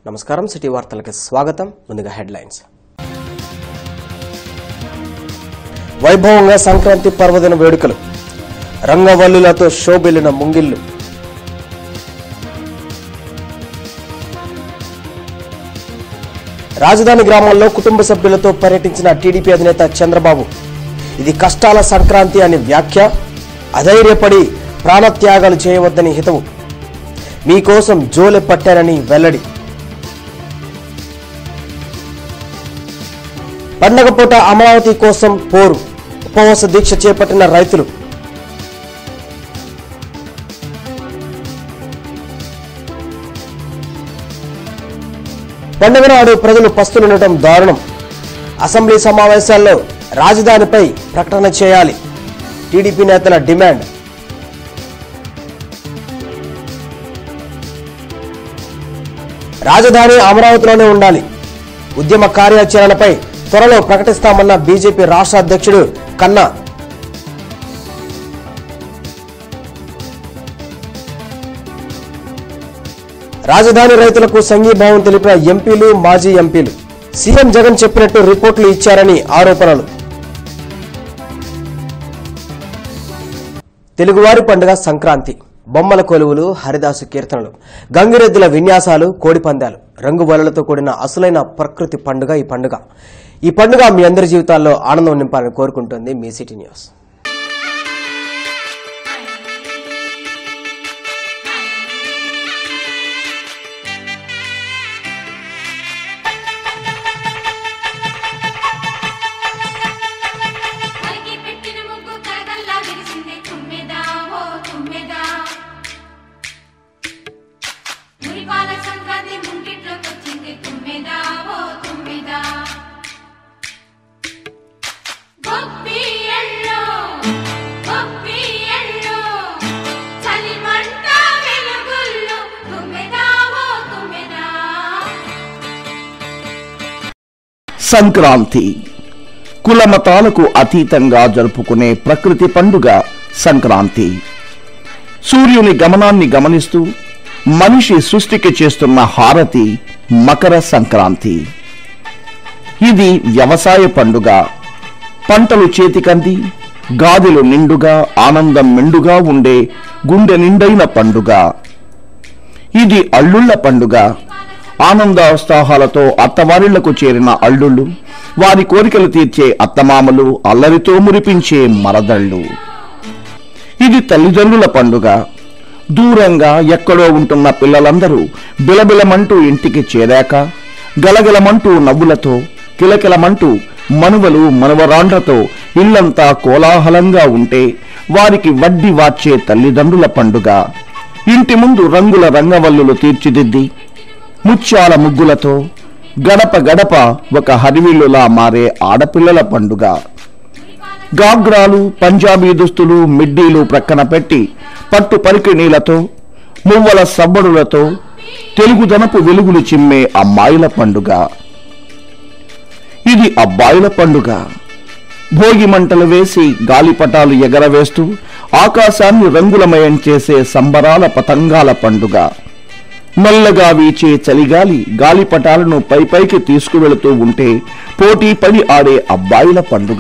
నమస్కారం సిటీ వార్తలకు స్వాగతం ముందుగా హెడ్లైన్స్ వైభవంగా సంక్రాంతి పర్వదిన వేడుకలు రంగవల్లులతో శోభిల్లిన ముంగిళ్ళు రాజధాని గ్రామాల్లో కుటుంబ సభ్యులతో పర్యటించిన టీడీపీ అధినేత చంద్రబాబు ఇది కష్టాల సంక్రాంతి అని వ్యాఖ్య అధైర్యపడి ప్రాణత్యాగాలు చేయవద్దని హితవు మీకోసం జోలె పట్టారని వెల్లడి పండగ పూట అమరావతి కోసం పోరు ఉపవాస దీక్ష చేపట్టిన రైతులు పండుగ నాడు ప్రజలు పస్తులుండటం దారుణం అసెంబ్లీ సమావేశాల్లో రాజధానిపై ప్రకటన చేయాలి టీడీపీ నేతల డిమాండ్ రాజధాని అమరావతిలోనే ఉండాలి ఉద్యమ కార్యాచరణపై త్వరలో ప్రకటిస్తామన్న బీజేపీ రాష్ట్ర అధ్యక్షుడు కన్నా రాజధాని రైతులకు సంఘీభావం తెలిపిన ఎంపీలు మాజీ ఎంపీలు సీఎం జగన్ చెప్పినట్టు రిపోర్టులు ఇచ్చారని ఆరోపణలు తెలుగువారి పండుగ సంక్రాంతి బొమ్మల కొలువులు హరిదాసు కీర్తనలు గంగిరెద్దుల విన్యాసాలు కోడిపందాలు రంగు బలలతో కూడిన అసలైన ప్రకృతి పండుగ ఈ పండుగ ఈ పండుగ మీ అందరి జీవితాల్లో ఆనందం నింపాలని కోరుకుంటుంది మీ సిటీ న్యూస్ కలిగి పెట్టిన ముగ్గు కరగల్లా విరిసింది తుమ్మెదా ఓ తుమ్మెదా మురిపాల సంక్రాంతి ముంగిట్లోకి వచ్చింది తుమ్మెదా ఓ తుమ్మెదా గొప్పి ఎల్లో గొప్పి ఎల్లో చలిమంట వెలుగుల్లో తుమ్మెదా ఓ తుమ్మెదా సంక్రాంతి కులమతాలకు అతీతంగా జరుపుకునే ప్రకృతి పండుగ సంక్రాంతి సూర్యుని గమనాన్ని గమనిస్తూ మనిషి సృష్టికి చేస్తున్న హారతి మకర సంక్రాంతి ఇది వ్యవసాయ పండుగ పంటలు చేతికంది గాదిలు నిండుగా ఆనందం మెండుగా ఉండే గుండె నిండైన పండుగ ఇది అల్లుళ్ళ పండుగ ఆనందోత్సాహాలతో అత్తవారిళ్లకు చేరిన అల్లుళ్ళు వారి కోరికలు తీర్చే అత్తమామలు అల్లరితో మురిపించే మరదళ్ళు ఇది తల్లిదండ్రుల పండుగ దూరంగా ఎక్కడో ఉంటున్న పిల్లలందరూ బిలబిలమంటూ ఇంటికి చేరాక గలగలమంటూ నవ్వులతో కిలకిలమంటూ మనువలు మనవరాండ్రతో ఇల్లంతా కోలాహలంగా ఉంటే వారికి వడ్డీ వార్చే తల్లిదండ్రుల పండుగ ఇంటి ముందు రంగుల రంగవల్లులు తీర్చిదిద్ది ముత్యాల ముగ్గులతో గడప గడప ఒక హరివిల్లులా మారే ఆడపిల్లల పండుగ గాగ్రాలు పంజాబీ దుస్తులు మిడ్డీలు ప్రక్కన పెట్టి పట్టు పరికిణీలతో మువ్వల సబ్బడులతో తెలుగుదనపు వెలుగులు చిమ్మే అమ్మాయిల పండుగ ఇది అబ్బాయిల పండుగ భోగి మంటలు వేసి గాలిపటాలు ఎగరవేస్తూ ఆకాశాన్ని రంగులమయం చేసే సంబరాల పతంగాల పండుగ మెల్లగా వీచే చలిగాలి గాలిపటాలను పైపైకి తీసుకువెళుతూ ఉంటే పోటీ పడి ఆడే అబ్బాయిల పండుగ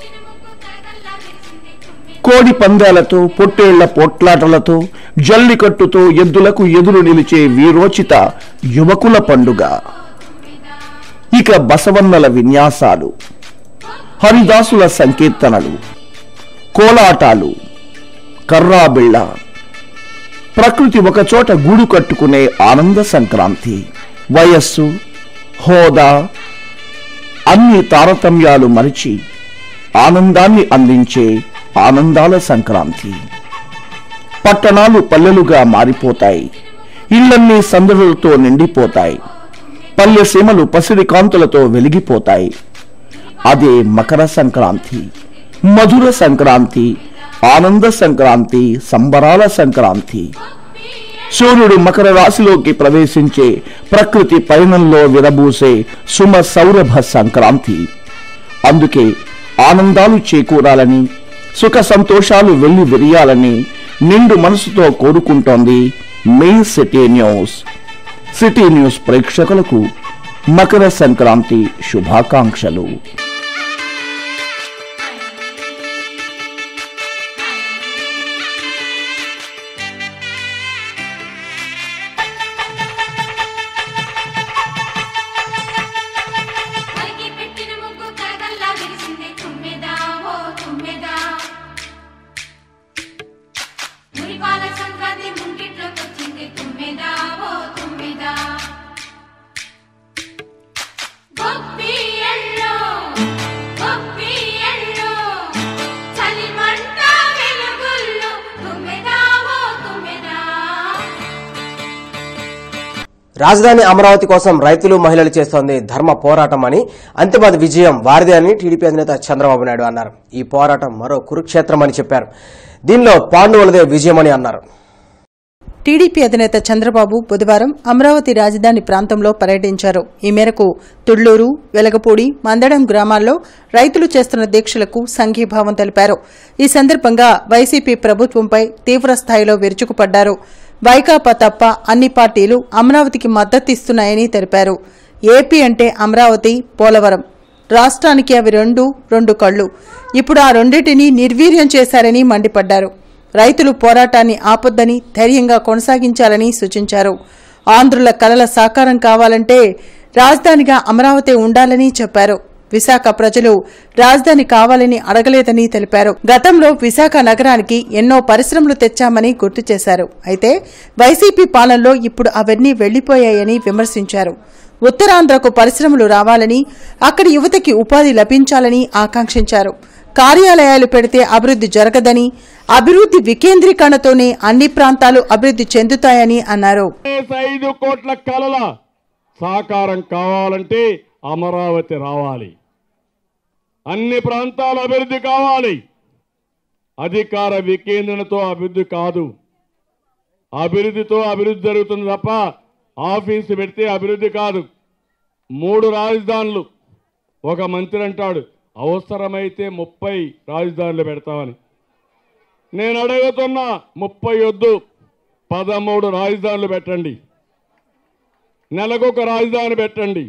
కోడి పందాలతో పొట్టేళ్ల పొట్లాటలతో జల్లికట్టుతో ఎద్దులకు ఎదురు నిలిచే వీరోచిత యువకుల పండుగ ఇక బసవన్నల విన్యాసాలు హరిదాసుల సంకీర్తనలు కోలాటాలు కర్రాబిళ్ళ ప్రకృతి ఒకచోట గూడు కట్టుకునే ఆనంద సంక్రాంతి వయస్సు హోదా అన్ని తారతమ్యాలు మరిచి ఆనందాన్ని అందించే ఆనందాల సంక్రాంతి పట్టణాలు పల్లెలుగా మారిపోతాయి ఇళ్లన్నీ సందడులతో నిండిపోతాయి పల్లె సీమలు పసిడి కాంతులతో వెలిగిపోతాయి అదే మకర సంక్రాంతి మధుర సంక్రాంతి ఆనంద సంక్రాంతి సంబరాల సంక్రాంతి సూర్యుడు మకర రాశిలోకి ప్రవేశించే ప్రకృతి పయనంలో విరబూసే సుమ సౌరభ సంక్రాంతి అందుకే ఆనందాలు చేకూరాలని సుఖ సంతోషాలు వెళ్లి విరియాలని నిండు మనసుతో కోరుకుంటోంది మీ సిటీ న్యూస్ సిటీ న్యూస్ ప్రేక్షకులకు మకర సంక్రాంతి శుభాకాంక్షలు పైకి పెట్టిన ముగ్గు కరగల్లా విరిసింది తుమ్మెదా ఓ తుమ్మెదా మురిపాల సంక్రాంతి ముంగిట్లోకి వచ్చింది తుమ్మెదా ఓ తుమ్మెదా గొప్పి ఎల్లో గొప్పి ఎల్లో చలిమంట వెలుగుల్లో తుమ్మెదా ఓ తుమ్మెదా రాజధాని అమరావతి కోసం రైతులు మహిళలు చేస్తోంది ధర్మ పోరాటం అని అంతిమ విజయం వారిదే అని టీడీపీ అధినేత చంద్రబాబు నాయుడు అన్నారు ఈ పోరాటం మరో కురుక్షేత్రం అని చెప్పారు దీనిలో పాండవులదే విజయమని అన్నారు టీడీపీ అధినేత చంద్రబాబు బుధవారం అమరావతి రాజధాని ప్రాంతంలో పర్యటించారు ఈ మేరకు తుళ్లూరు వెలగపూడి మందడం గ్రామాల్లో రైతులు చేస్తున్న దీక్షలకు సంఘీభావం తెలిపారు ఈ సందర్భంగా వైసీపీ ప్రభుత్వంపై తీవ్ర స్థాయిలో విరుచుకుపడ్డారు వైకాపా తప్ప అన్ని పార్టీలు అమరావతికి మద్దతిస్తున్నాయని తెలిపారు ఏపీ అంటే అమరావతి పోలవరం రాష్ట్రానికి అవి రెండు రెండు కళ్ళు ఇప్పుడు ఆ రెండింటినీ నిర్వీర్యం చేశారని మండిపడ్డారు రైతులు పోరాటాన్ని ఆపొద్దని ధైర్యంగా కొనసాగించాలని సూచించారు ఆంధ్రుల కలల సాకారం కావాలంటే రాజధానిగా అమరావతి ఉండాలని చెప్పారు విశాఖ ప్రజలు రాజధాని కావాలని అడగలేదని తెలిపారు గతంలో విశాఖ నగరానికి ఎన్నో పరిశ్రమలు తెచ్చామని గుర్తు చేశారు అయితే వైసీపీ పాలనలో ఇప్పుడు అవన్నీ వెళ్లిపోయాయని విమర్శించారు ఉత్తరాంధ్రకు పరిశ్రమలు రావాలని అక్కడి యువతకి ఉపాధి లభించాలని ఆకాంక్షించారు కార్యాలయాలు పెడితే అభివృద్ధి జరగదని అభివృద్ధి వికేంద్రీకరణతోనే అన్ని ప్రాంతాలు అభివృద్ధి చెందుతాయని అన్నారు ఐదు కోట్ల కలల సాకారం కావాలంటే అమరావతి రావాలి అన్ని ప్రాంతాల అభివృద్ధి కావాలి అధికార వికేంద్రణతో అభివృద్ధి కాదు అభివృద్ధితో అభివృద్ధి జరుగుతుంది తప్ప ఆఫీసు పెడితే అభివృద్ధి కాదు మూడు రాజధానులు ఒక మంత్రి అంటాడు అవసరమైతే ముప్పై రాజధానులు పెడతామని నేను అడుగుతున్నా ముప్పై వద్దు పదమూడు రాజధానులు పెట్టండి నెలకొక రాజధాని పెట్టండి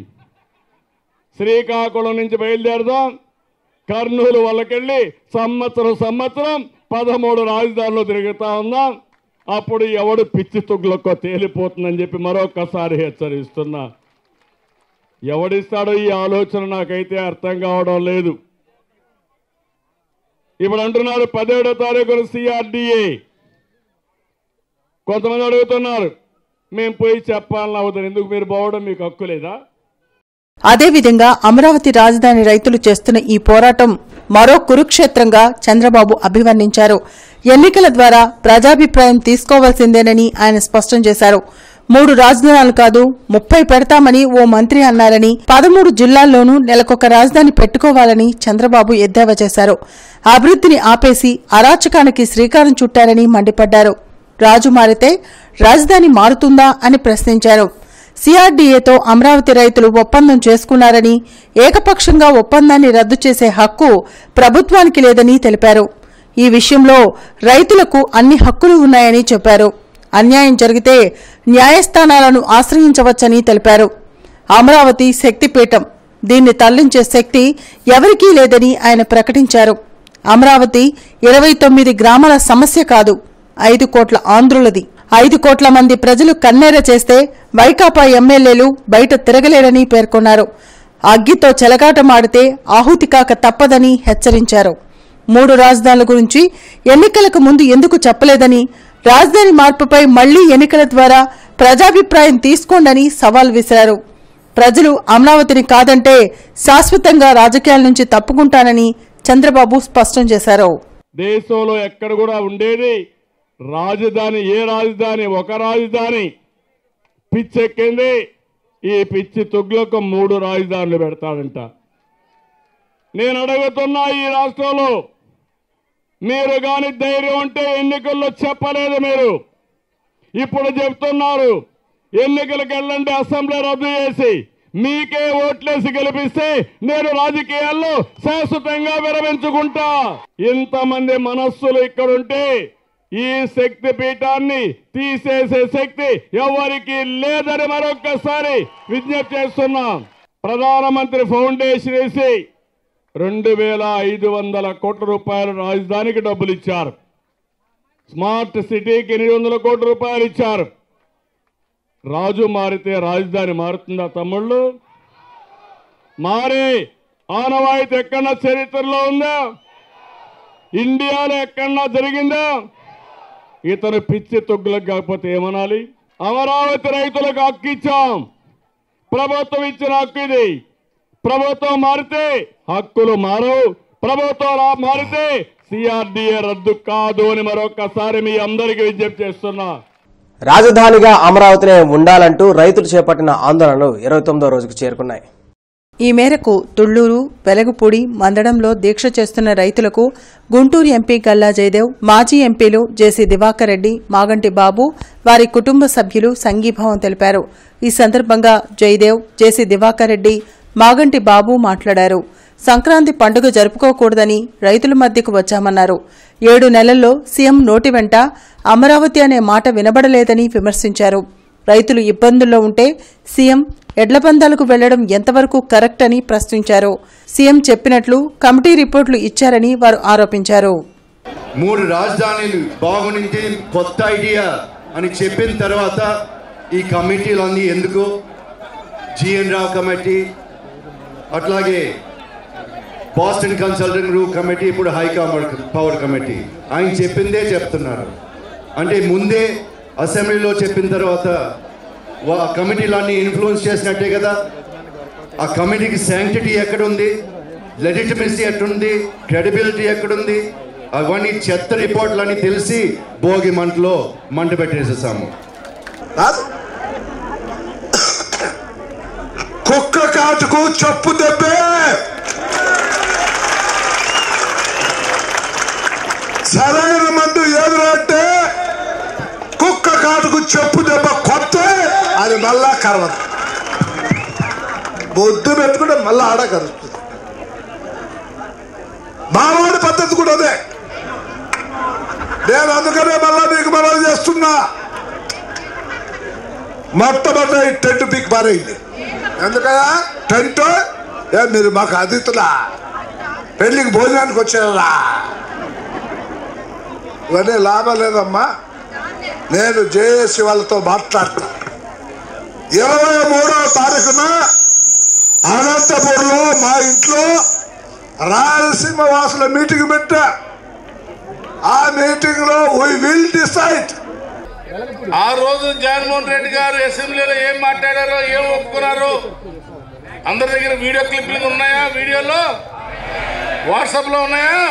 శ్రీకాకుళం నుంచి బయలుదేరదాం కర్నూలు వాళ్ళకెళ్ళి సంవత్సరం సంవత్సరం పదమూడు రాజధానులు తిరుగుతా ఉందాం అప్పుడు ఎవడు పిచ్చి తుగ్లకో తేలిపోతుందని చెప్పి మరొకసారి హెచ్చరిస్తున్నా ఎవడిస్తాడో ఈ ఆలోచన నాకైతే అర్థం కావడం లేదు ఇప్పుడు అంటున్నారు పదిహేడో తారీఖున సిఆర్డిఏ కొంతమంది అడుగుతున్నారు మేము పోయి చెప్పాలని అవుతుంది ఎందుకు మీరు పోవడం మీకు హక్కు లేదా అదేవిధంగా అమరావతి రాజధాని రైతులు చేస్తున్న ఈ పోరాటం మరో కురుక్షేత్రంగా చంద్రబాబు అభివర్ణించారు ఎన్నికల ద్వారా ప్రజాభిప్రాయం తీసుకోవాల్సిందేనని ఆయన స్పష్టం చేశారు మూడు రాజధానులు కాదు ముప్పై పెడతామని ఓ మంత్రి అన్నారని పదమూడు జిల్లాల్లోనూ నెలకొక రాజధాని పెట్టుకోవాలని చంద్రబాబు ఎద్దేవా చేశారు అభివృద్ధిని ఆపేసి అరాచకానికి శ్రీకారం చుట్టారని మండిపడ్డారు రాజు మారితే రాజధాని మారుతుందా అని ప్రశ్నించారు సిఆర్డీఏతో అమరావతి రైతులు ఒప్పందం చేసుకున్నారని ఏకపక్షంగా ఒప్పందాన్ని రద్దు చేసే హక్కు ప్రభుత్వానికి లేదని తెలిపారు ఈ విషయంలో రైతులకు అన్ని హక్కులు ఉన్నాయని చెప్పారు అన్యాయం జరిగితే న్యాయస్థానాలను ఆశ్రయించవచ్చని తెలిపారు అమరావతి శక్తిపీఠం దీన్ని తరలించే శక్తి ఎవరికీ లేదని ఆయన ప్రకటించారు అమరావతి ఇరవై తొమ్మిది గ్రామాల సమస్య కాదు ఐదు కోట్ల ఆంధ్రులది ఐదు కోట్ల మంది ప్రజలు కన్నెర చేస్తే వైకాపా ఎమ్మెల్యేలు బయట తిరగలేరని పేర్కొన్నారు అగ్గితో చెలగాటమాడితే ఆహుతి కాక తప్పదని హెచ్చరించారు మూడు రాజధానుల గురించి ఎన్నికలకు ముందు ఎందుకు చెప్పలేదని రాజధాని మార్పుపై మళ్లీ ఎన్నికల ద్వారా ప్రజాభిప్రాయం తీసుకోండని సవాల్ విసిరారు ప్రజలు అమరావతిని కాదంటే శాశ్వతంగా రాజకీయాల నుంచి తప్పుకుంటానని చంద్రబాబు స్పష్టం చేశారు దేశంలో ఎక్కడ కూడా ఉండేది రాజధాని ఏ రాజధాని ఒక రాజధాని పిచ్చెక్కింది ఈ పిచ్చి తుగ్లకు మూడు రాజధానులు పెడతాడంట నేను అడుగుతున్నా ఈ రాష్ట్రంలో మీరు కాని ధైర్యం ఉంటే ఎన్నికల్లో చెప్పలేదు మీరు ఇప్పుడు చెప్తున్నారు ఎన్నికలకు వెళ్ళండి అసెంబ్లీ రద్దు చేసి మీకే ఓట్లేసి గెలిపిస్తే నేను రాజకీయాల్లో శాశ్వతంగా విరమించుకుంటా ఇంతమంది మనస్సులు ఇక్కడుంటే ఈ శక్తి పీఠాన్ని తీసేసే శక్తి ఎవరికి లేదని మరొక్కసారి విజ్ఞప్తి చేస్తున్నాం ప్రధానమంత్రి ఫౌండేషన్ వేసి రెండు వేల ఐదు వందల కోట్ల రూపాయలు రాజధానికి డబ్బులు ఇచ్చారు స్మార్ట్ సిటీకి ఎనిమిది వందల కోట్ల రూపాయలు ఇచ్చారు రాజు మారితే రాజధాని మారుతుందా తమ్ముళ్ళు మారి ఆనవాయితీ ఎక్కడన్నా చరిత్రలో ఉందా ఇండియాలో ఎక్కడన్నా జరిగిందా ఇతను పిచ్చి తొగ్గులకు కాకపోతే ఏమనాలి అమరావతి రైతులకు హక్కు ఇచ్చాం ప్రభుత్వం ఇచ్చిన హక్కు ఇది ప్రభుత్వం మారితే హక్కులు మారవు ప్రభుత్వం రా- మారితే సిఆర్డిఏ రద్దు కాదు అని మరొకసారి మీ అందరికీ విజ్ఞప్తి చేస్తున్నా రాజధానిగా అమరావతినే ఉండాలంటూ రైతులు చేపట్టిన ఆందోళనలు ఇరవై తొమ్మిదో రోజుకు చేరుకున్నాయి ఈ మేరకు తుళ్లూరు వెలగపూడి మందడంలో దీక్ష చేస్తున్న రైతులకు గుంటూరు ఎంపీ గల్లా జయదేవ్ మాజీ ఎంపీలు జేసీ దివాకర్ రెడ్డి మాగంటి బాబు వారి కుటుంబ సభ్యులు సంఘీభావం తెలిపారు ఈ సందర్భంగా జయదేవ్ జేసీ దివాకర్ రెడ్డి మాగంటి బాబు మాట్లాడారు సంక్రాంతి పండుగ జరుపుకోకూడదని రైతుల మధ్యకు వచ్చామన్నారు ఏడు నెలల్లో సీఎం నోటి వెంట అమరావతి అనే మాట వినబడలేదని విమర్శించారు రైతులు ఇబ్బందుల్లో ఉంటే సీఎం ఎడ్ల పందాలకు వెళ్లడం ఎంతవరకు కరెక్ట్ అని ప్రశ్నించారు సీఎం చెప్పినట్లు కమిటీ రిపోర్టులు ఇచ్చారని వారు ఆరోపించారు మూడు రాజధానులు బాగుంది కొత్త ఐడియా అని చెప్పిన తర్వాత ఈ కమిటీలు అన్నీ ఎందుకు జిఎన్ రావు కమిటీ అట్లాగే బాస్టన్ కన్సల్టెంట్ గ్రూప్ కమిటీ ఇప్పుడు హై పవర్ కమిటీ ఆయన చెప్పిందే చెప్తున్నారు అంటే ముందే అసెంబ్లీలో చెప్పిన తర్వాత వా- కమిటీలన్నీ ఇన్ఫ్లుయెన్స్ చేసినట్టే కదా ఆ కమిటీకి శాంక్టిటీ ఎక్కడుంది లెజిటిమసీ ఎక్కడుంది క్రెడిబిలిటీ ఎక్కడుంది అవన్నీ చెత్త రిపోర్ట్లన్నీ తెలిసి భోగి మంటలో మంట పెట్టేసేసాము కాదు కుక్క కాటుకు చెప్పు దెబ్బే సరైన మందు ఎదురంటే కుక్క కాటుకు చెప్పు దెబ్బ కొత్త అది మళ్ళా కరవదు బొద్దు పెట్టుకుంటే మళ్ళా ఆడ కరుస్తుంది మావాడి పద్ధతి కూడా అదే నేను అందుకనే మళ్ళా మీకు మనం చేస్తున్నా మొట్టమొదటి ఈ టెంట్ పీక్ పారేయండి ఎందుకదా టెంట్ ఏ మీరు మాకు అతిథులా పెళ్లికి భోజనానికి వచ్చారా ఇవన్నీ లాభం లేదమ్మా నేను జేఏసీ వాళ్ళతో మాట్లాడతా ఇరవై మూడవ తారీఖున అనంతపూర్లో మా ఇంట్లో రాయలసీమ వాసుల మీటింగ్ పెట్టా ఆ మీటింగ్ లో వీ విల్ డిసైడ్ ఆ రోజు జగన్మోహన్ రెడ్డి గారు అసెంబ్లీలో ఏం మాట్లాడారో ఏం ఒప్పుకున్నారో అందరి దగ్గర వీడియో క్లిప్పింగ్ ఉన్నాయా వీడియోలో వాట్సాప్ లో ఉన్నాయా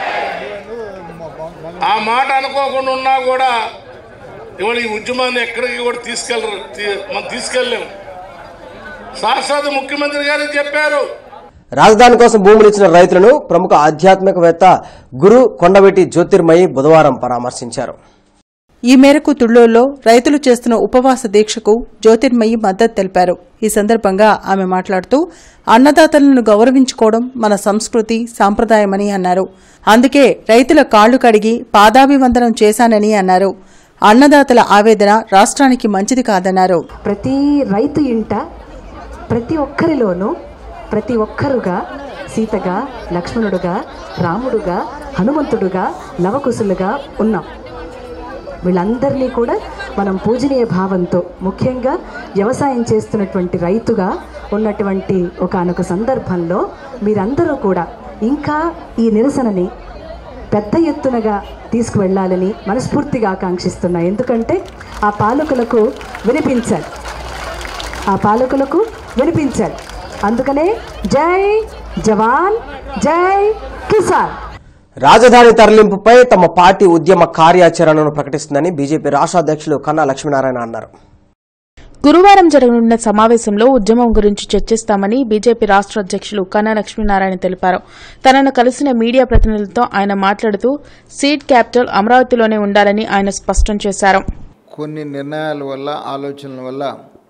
ఆ మాట అనుకోకుండా ఉన్నా కూడా ఇవాళ ఈ ఉద్యమాన్ని ఎక్కడికి కూడా తీసుకెళ్ళరు తీ- మనం తీసుకెళ్ళలేము సాక్షాత్ ముఖ్యమంత్రి గారు చెప్పారు రాజధాని కోసం భూములు ఇచ్చిన రైతులను ప్రముఖ ఆధ్యాత్మికవేత్త గురు కొండవెట్టి జ్యోతిర్మయి బుధవారం పరామర్శించారు ఈ మేరకు తుళ్లూరులో రైతులు చేస్తున్న ఉపవాస దీక్షకు జ్యోతిర్మయి మద్దతు తెలిపారు ఈ సందర్భంగా ఆమె మాట్లాడుతూ అన్నదాతలను గౌరవించుకోవడం మన సంస్కృతి సాంప్రదాయమని అన్నారు అందుకే రైతుల కాళ్లు కడిగి పాదాభివందనం చేశానని అన్నారు అన్నదాతల ఆవేదన రాష్ట్రానికి మంచిది కాదన్నారు ప్రతి రైతు ఇంట ప్రతి ఒక్కరిలోనూ ప్రతి ఒక్కరుగా సీతగా లక్ష్మణుడుగా రాముడుగా హనుమంతుడుగా లవకుశులుగా ఉన్నాం వీళ్ళందరినీ కూడా మనం పూజనీయ భావంతో ముఖ్యంగా వ్యవసాయం చేస్తున్నటువంటి రైతుగా ఉన్నటువంటి ఒకానొక సందర్భంలో మీరందరూ కూడా ఇంకా ఈ నిరసనని పెద్ద ఎత్తునగా తీసుకువెళ్ళాలని మనస్ఫూర్తిగా ఆకాంక్షిస్తున్నా ఎందుకంటే ఆ పాలకులకు వినిపించాలి ఆ పాలకులకు వినిపించాలి అందుకనే జై జవాన్ జై కిసాన్ రాజధాని తరలింపుపై తమ పార్టీ ఉద్యమ కార్యాచరణను ప్రకటిస్తుందని బీజేపీ రాష్ట్ర అధ్యక్షులు కన్నా లక్ష్మీనారాయణ అన్నారు గురువారం జరగనున్న సమావేశంలో ఉద్యమం గురించి చర్చిస్తామని బీజేపీ రాష్ట్ర అధ్యక్షులు కన్నా లక్ష్మీనారాయణ తెలిపారు తనను కలిసిన మీడియా ప్రతినిధులతో ఆయన మాట్లాడుతూ సీడ్ క్యాపిటల్ అమరావతిలోనే ఉండాలని ఆయన స్పష్టం చేశారు కొన్ని నిర్ణయాల వల్ల ఆలోచనల వల్ల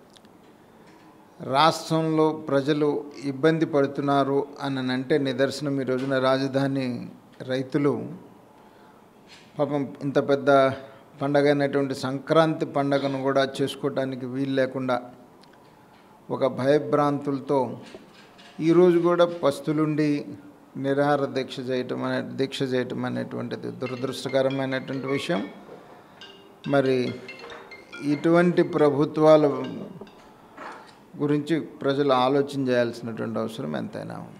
రాష్ట్రంలో ప్రజలు ఇబ్బంది పడుతున్నారు అని అంటే నిదర్శనం ఈ రోజున రాజధాని రైతులు పాపం ఇంత పెద్ద పండగ అయినటువంటి సంక్రాంతి పండగను కూడా చేసుకోవటానికి వీలు లేకుండా ఒక భయభ్రాంతులతో ఈరోజు కూడా పస్తులుండి నిరాహార దీక్ష చేయటం అనే దీక్ష చేయటం అనేటువంటిది దురదృష్టకరమైనటువంటి విషయం మరి ఇటువంటి ప్రభుత్వాల గురించి ప్రజలు ఆలోచన చేయాల్సినటువంటి అవసరం ఎంతైనా ఉంది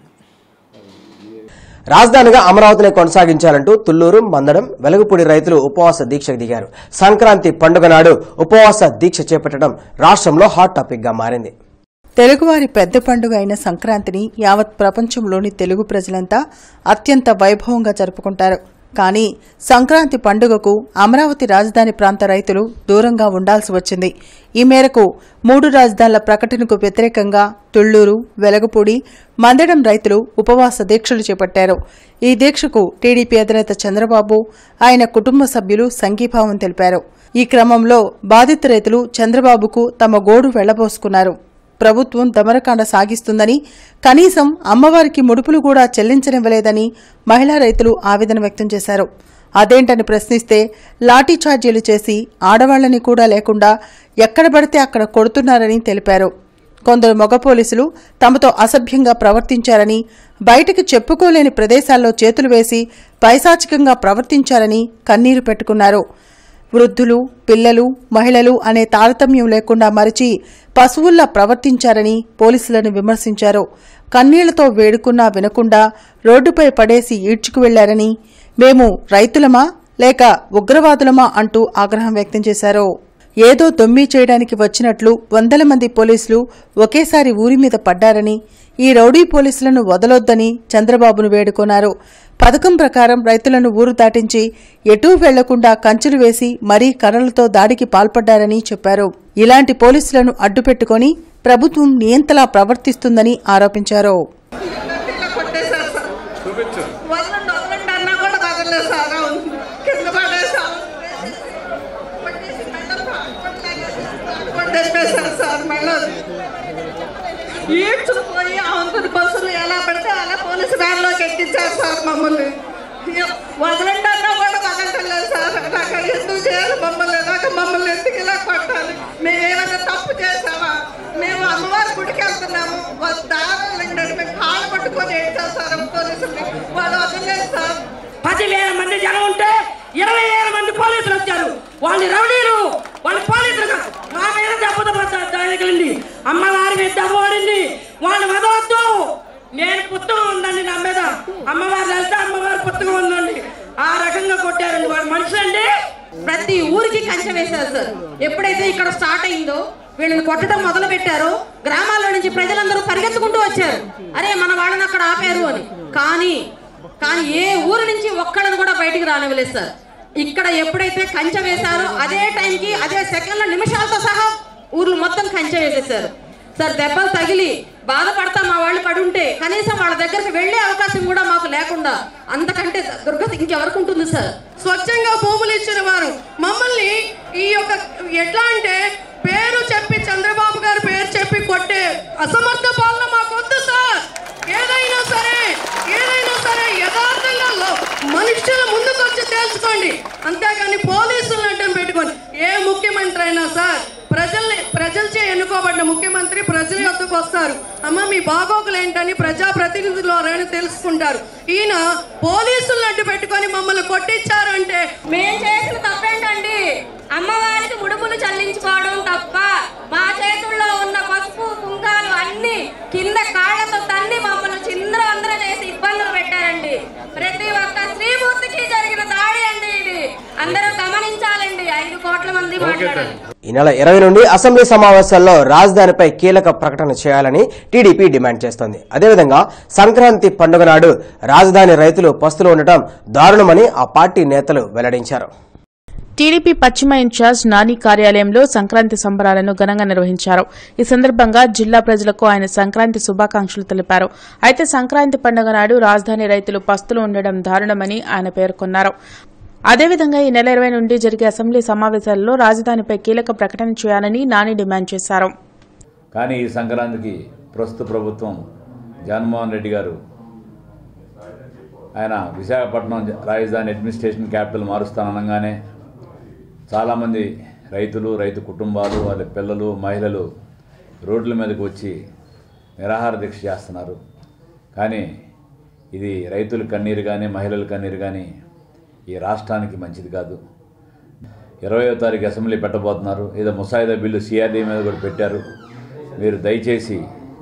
రాజధానిగా అమరావతిని కొనసాగించాలంటూ తుళ్లూరు మందడం వెలగపూడి రైతులు ఉపవాస దీక్షకు దిగారు సంక్రాంతి పండుగ నాడు ఉపవాస దీక్ష చేపట్టడం రాష్ట్రంలో హాట్ టాపిక్ గా మారింది తెలుగువారి పెద్ద పండుగ అయిన సంక్రాంతిని యావత్ ప్రపంచంలోని తెలుగు ప్రజలంతా అత్యంత వైభవంగా జరుపుకుంటారు కానీ సంక్రాంతి పండుగకు అమరావతి రాజధాని ప్రాంత రైతులు దూరంగా ఉండాల్సి వచ్చింది ఈ మేరకు మూడు రాజధానుల ప్రకటనకు వ్యతిరేకంగా తుళ్లూరు వెలగపూడి మందడం రైతులు ఉపవాస దీక్షలు చేపట్టారు ఈ దీక్షకు టీడీపీ అధినేత చంద్రబాబు ఆయన కుటుంబ సభ్యులు సంఘీభావం తెలిపారు ఈ క్రమంలో బాధిత రైతులు చంద్రబాబుకు తమ గోడు వెళ్లబోసుకున్నారు ప్రభుత్వం దమరకాండ సాగిస్తుందని కనీసం అమ్మవారికి ముడుపులు కూడా చెల్లించనివ్వలేదని మహిళా రైతులు ఆవేదన వ్యక్తం చేశారు అదేంటని ప్రశ్నిస్తే లాఠీ ఛార్జీలు చేసి ఆడవాళ్లని కూడా లేకుండా ఎక్కడ పడితే అక్కడ కొడుతున్నారని తెలిపారు కొందరు మగ పోలీసులు తమతో అసభ్యంగా ప్రవర్తించారని బయటకు చెప్పుకోలేని ప్రదేశాల్లో చేతులు వేసి పైశాచికంగా ప్రవర్తించారని కన్నీరు పెట్టుకున్నారు వృద్ధులు పిల్లలు మహిళలు అనే తారతమ్యం లేకుండా మరిచి పశువుల్లా ప్రవర్తించారని పోలీసులను విమర్శించారు కన్నీళ్లతో వేడుకున్నా వినకుండా రోడ్డుపై పడేసి ఈడ్చుకు వెళ్లారని మేము రైతులమా లేక ఉగ్రవాదులమా అంటూ ఆగ్రహం వ్యక్తం చేశారు ఏదో దొమ్మి చేయడానికి వచ్చినట్లు వందల మంది పోలీసులు ఒకేసారి ఊరి మీద పడ్డారని ఈ రౌడీ పోలీసులను వదలొద్దని చంద్రబాబును వేడుకొన్నారు పథకం ప్రకారం రైతులను ఊరు దాటించి ఎటూ వెళ్లకుండా కంచులు వేసి మరీ కర్రలతో దాడికి పాల్పడ్డారని చెప్పారు ఇలాంటి పోలీసులను అడ్డుపెట్టుకొని ప్రభుత్వం నియంతలా ప్రవర్తిస్తుందని ఆరోపించారు వదలండి వదలండి అన్నా కూడా వదలలేదు సార్ అవును. కింద పడేసాం పట్టేసి మళ్ళా కొట్టేసారు సార్ మళ్ళా ఈడ్చుకుపోయి ఆంధ్ర బస్సులు ఎలా పడితే అలా పోలీసు వ్యాన్లోకి ఎక్కించారు సార్ మమ్మల్ని వదలండి అన్నా కూడా వదలట్లేదు సార్ నాకు ఎందుకు చేయాలి మమ్మల్ని నాకు మమ్మల్ని ఎందుకు ఇలా కొట్టాలి మేము ఏమైనా తప్పు చేసామా మేము అమ్మవారి గుడికి వెళ్తున్నాము వాళ్ళు దారాలు ఇంకండి మేము కాళ్ళు పట్టుకొని ఏడ్చాం సార్ పోలీసుల్ని వాళ్ళు వదలలేదు సార్ పదివేల మంది జనం ఉంటే ఇరవై వేల మంది పోలీసులు వచ్చారు వాళ్ళు రౌడీలు వాళ్ళు పోలీసులు కాదు. మా మీద దెబ్బత తగిలింది అమ్మవారి మీద దెబ్బ పడింది వాళ్ళు వదవద్దు నేను పుస్తకం ఉందండి నా మీద అమ్మవారు వెళ్తే అమ్మవారి పుస్తకం ఉందండి ఆ రకంగా కొట్టారండి వాడు మనుషులండి ప్రతి ఊరికి కంచె వేశారు సార్ ఎప్పుడైతే ఇక్కడ స్టార్ట్ అయిందో వీళ్ళని కొట్టడం మొదలు పెట్టారో గ్రామాల్లో నుంచి ప్రజలందరూ పరిగెత్తుకుంటూ వచ్చారు అరే మన వాళ్ళని అక్కడ ఆపారు అని కానీ కానీ ఏ ఊరు నుంచి ఒక్కళ్ళని కూడా బయటికి రానివ్వలేదు సార్ ఇక్కడ ఎప్పుడైతే కంచె వేశారో అదే టైంకి అదే సెకండ్ల నిమిషాలతో సహా ఊర్లు మొత్తం కంచె వేసేసారు సార్ దెబ్బలు తగిలి బాధపడతా మా వాళ్ళు పడుంటే కనీసం వాళ్ళ దగ్గరికి వెళ్ళే అవకాశం కూడా మాకు లేకుండా అంతకంటే దుర్గతి ఇంకెవరికి ఉంటుంది సార్ స్వచ్ఛంగా భూములు ఇచ్చిన వారు మమ్మల్ని ఈ యొక్క ఎట్లా అంటే పేరు చెప్పి చంద్రబాబు గారు పేరు చెప్పి కొట్టే అసమర్థ పాలన మాకొద్దు సార్ ఏదైనా సరే ఏదైనా సరే యథార్థంగా లో- మనుషుల ముందుకు వచ్చి తేల్చుకోండి అంతేగాని పోలీసులను అడ్డం పెట్టుకోండి ఏ ముఖ్యమంత్రి అయినా సార్ ప్రజల్ని ప్రజలచే ఎన్నుకోబడిన ముఖ్యమంత్రి ప్రజల యొద్దకు వస్తారు అమ్మ మీ బాగోగులు ఏంటని ప్రజాప్రతినిధులు ఎవరైనా తెలుసుకుంటారు ఈయన పోలీసులను అడ్డు పెట్టుకొని మమ్మల్ని కొట్టించారు అంటే మేం చేసిన తప్పేంటండి అమ్మవారికి ముడుపులు చెల్లించుకోవడం తప్ప మా చేతుల్లో ఉన్న పసుపు కుంకాలు అన్ని కింద కాళ్ళతో తన్ని మమ్మల్ని చిందర చేసి ఇబ్బందులు పెట్టారండి ప్రతి ఒక్క శ్రీమూర్తికి జరిగిన దాడి అండి ఇది అందరూ గమనించాలండి ఐదు కోట్ల మంది మాట్లాడారు ఈ నెల ఇరవై నుండి అసెంబ్లీ సమావేశాల్లో రాజధానిపై కీలక ప్రకటన చేయాలని టీడీపీ డిమాండ్ చేస్తోంది అదేవిధంగా సంక్రాంతి పండుగ నాడు రాజధాని రైతులు పస్తులు ఉండటం దారుణమని ఆ పార్టీ నేతలు వెల్లడించారు టీడీపీ పశ్చిమ ఇన్ఛార్జ్ నాని కార్యాలయంలో సంక్రాంతి సంబరాలను ఘనంగా నిర్వహించారు ఈ సందర్భంగా జిల్లా ప్రజలకు ఆయన సంక్రాంతి శుభాకాంక్షలు తెలిపారు అయితే సంక్రాంతి పండుగ నాడు రాజధాని రైతులు పస్తులు ఉండడం దారుణమని ఆయన పేర్కొన్నారు అదేవిధంగా ఈ నెల ఇరవై నుండి జరిగే అసెంబ్లీ సమావేశాల్లో రాజధానిపై కీలక ప్రకటన చేయాలని నాని డిమాండ్ చేశారు కానీ ఈ సంక్రాంతికి ప్రస్తుత ప్రభుత్వం జగన్మోహన్ రెడ్డి గారు ఆయన విశాఖపట్నం జ- రాజధాని అడ్మినిస్ట్రేషన్ క్యాపిటల్ మారుస్తాననగానే చాలామంది రైతులు రైతు కుటుంబాలు వాళ్ళ పిల్లలు మహిళలు రోడ్ల మీదకి వచ్చి నిరాహార దీక్ష చేస్తున్నారు కానీ ఇది రైతుల కన్నీరు కానీ మహిళల కన్నీరు కానీ ఈ రాష్ట్రానికి మంచిది కాదు ఇరవయో తారీఖు అసెంబ్లీ పెట్టబోతున్నారు ఏదో ముసాయిదా బిల్లు సిఆర్డీ మీద కూడా పెట్టారు మీరు దయచేసి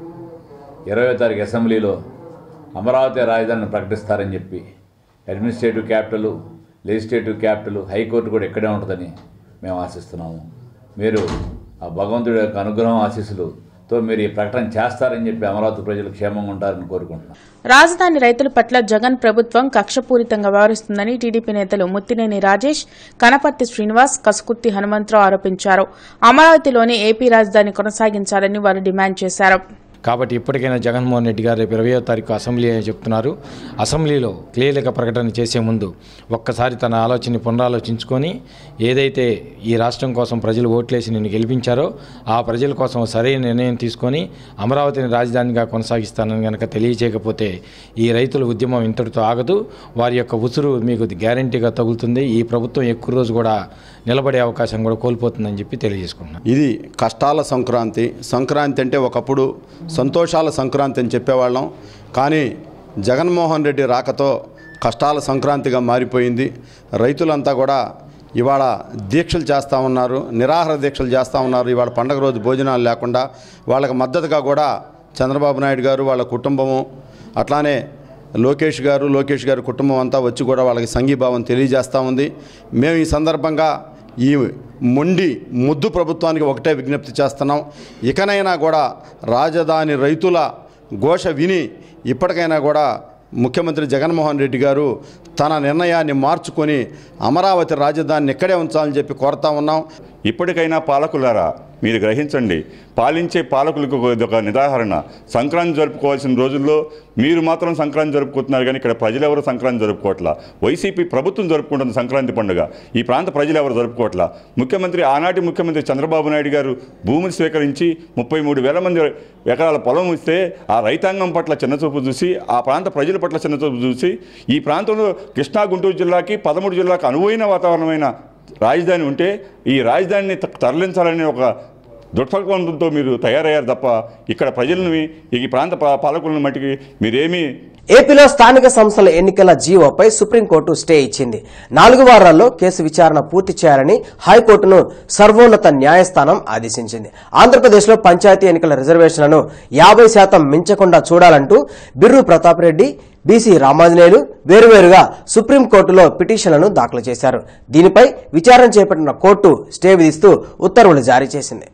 ఇరవయో తారీఖు అసెంబ్లీలో అమరావతి రాజధానిని ప్రకటిస్తారని చెప్పి administrative capital legislative capital high court కూడా ఇక్కడే ఉంటుందని మేము ఆశిస్తున్నాము మీరు ఆ భగవంతుడి యొక్క అనుగ్రహం ఆశీస్సులతో మీరు ఈ ప్రకటన చేస్తారని చెప్పి అమరావతి ప్రజలు క్షేమంగా ఉంటారని కోరుకుంటున్నాను రాజధాని రైతుల పట్ల జగన్ ప్రభుత్వం కక్షపూరితంగా వ్యవహరిస్తుందని టీడీపీ నేతలు ముత్తినేని రాజేష్ కనపర్తి శ్రీనివాస్ కసుకుర్తి హనుమంతరావు ఆరోపించారు అమరావతిలోని ఏపీ రాజధాని కొనసాగించాలని వారు డిమాండ్ చేశారు కాబట్టి ఇప్పటికైనా జగన్మోహన్ రెడ్డి గారు రేపు ఇరవయో తారీఖు అసెంబ్లీ అని చెప్తున్నారు అసెంబ్లీలో క్లియర్గా ప్రకటన చేసే ముందు ఒక్కసారి తన ఆలోచనని పునరాలోచించుకొని ఏదైతే ఈ రాష్ట్రం కోసం ప్రజలు ఓట్లేసి నిన్ను గెలిపించారో ఆ ప్రజల కోసం సరైన నిర్ణయం తీసుకొని అమరావతిని రాజధానిగా కొనసాగిస్తానని కనుక తెలియజేయకపోతే ఈ రైతుల ఉద్యమం ఇంతటితో ఆగదు వారి యొక్క ఉసురు మీకు గ్యారంటీగా తగులుతుంది ఈ ప్రభుత్వం ఎక్కువ రోజు కూడా నిలబడే అవకాశం కూడా కోల్పోతుందని చెప్పి తెలియజేసుకుంటున్నాను ఇది కష్టాల సంక్రాంతి సంక్రాంతి అంటే ఒకప్పుడు సంతోషాల సంక్రాంతి అని చెప్పేవాళ్ళం కానీ జగన్మోహన్ రెడ్డి రాకతో కష్టాల సంక్రాంతిగా మారిపోయింది రైతులంతా కూడా ఇవాళ దీక్షలు చేస్తూ ఉన్నారు నిరాహార దీక్షలు చేస్తూ ఉన్నారు ఇవాళ పండగ రోజు భోజనాలు లేకుండా వాళ్ళకి మద్దతుగా కూడా చంద్రబాబు నాయుడు గారు వాళ్ళ కుటుంబము అట్లానే లోకేష్ గారు లోకేష్ గారి కుటుంబం అంతా వచ్చి కూడా వాళ్ళకి సంఘీభావం తెలియజేస్తూ ఉంది మేము ఈ సందర్భంగా ఈ మొండి ముద్దు ప్రభుత్వానికి ఒకటే విజ్ఞప్తి చేస్తున్నాం ఇకనైనా కూడా రాజధాని రైతుల ఘోష విని ఇప్పటికైనా కూడా ముఖ్యమంత్రి జగన్మోహన్ రెడ్డి గారు తన నిర్ణయాన్ని మార్చుకొని అమరావతి రాజధానిని ఇక్కడే ఉంచాలని చెప్పి కోరుతా ఉన్నాం ఇప్పటికైనా పాలకులారా మీరు గ్రహించండి పాలించే పాలకులకు ఇది ఒక నిదాహరణ సంక్రాంతి జరుపుకోవాల్సిన రోజుల్లో మీరు మాత్రం సంక్రాంతి జరుపుకుంటున్నారు కానీ ఇక్కడ ప్రజలు ఎవరు సంక్రాంతి జరుపుకోవట్లా వైసీపీ ప్రభుత్వం జరుపుకుంటుంది సంక్రాంతి పండుగ ఈ ప్రాంత ప్రజలు ఎవరు జరుపుకోవట్లా ముఖ్యమంత్రి ఆనాటి ముఖ్యమంత్రి చంద్రబాబు నాయుడు గారు భూమిని స్వీకరించి ముప్పై మూడు వేల మంది ఎకరాల పొలం ఇస్తే ఆ రైతాంగం పట్ల చిన్నచూపు చూసి ఆ ప్రాంత ప్రజల పట్ల చిన్నచూపు చూసి ఈ ప్రాంతంలో కృష్ణా గుంటూరు జిల్లాకి పదమూడు జిల్లాకు అనువైన వాతావరణమైన రాజధాని ఉంటే ఈ రాజధానిని త- తరలించాలనే ఒక దుష్పకంతో మీరు తయారయ్యారు తప్ప ఇక్కడ ప్రజలని ఈ ప్రాంత పా- పాలకులను మట్టికి మీరేమీ ఏపీలో స్థానిక సంస్థల ఎన్నికల జీవోపై సుప్రీంకోర్టు స్టే ఇచ్చింది నాలుగు వారాల్లో కేసు విచారణ పూర్తి చేయాలని హైకోర్టును సర్వోన్నత న్యాయస్థానం ఆదేశించింది ఆంధ్రప్రదేశ్లో పంచాయతీ ఎన్నికల రిజర్వేషన్లను యాభై శాతం మించకుండా చూడాలంటూ బిర్రు ప్రతాప్ రెడ్డి బీసీ రామాంజనేయులు వేరువేరుగా సుప్రీంకోర్టులో పిటిషన్లను దాఖలు చేశారు దీనిపై విచారణ చేపట్టిన కోర్టు స్టే విధిస్తూ ఉత్తర్వులు జారీ చేసింది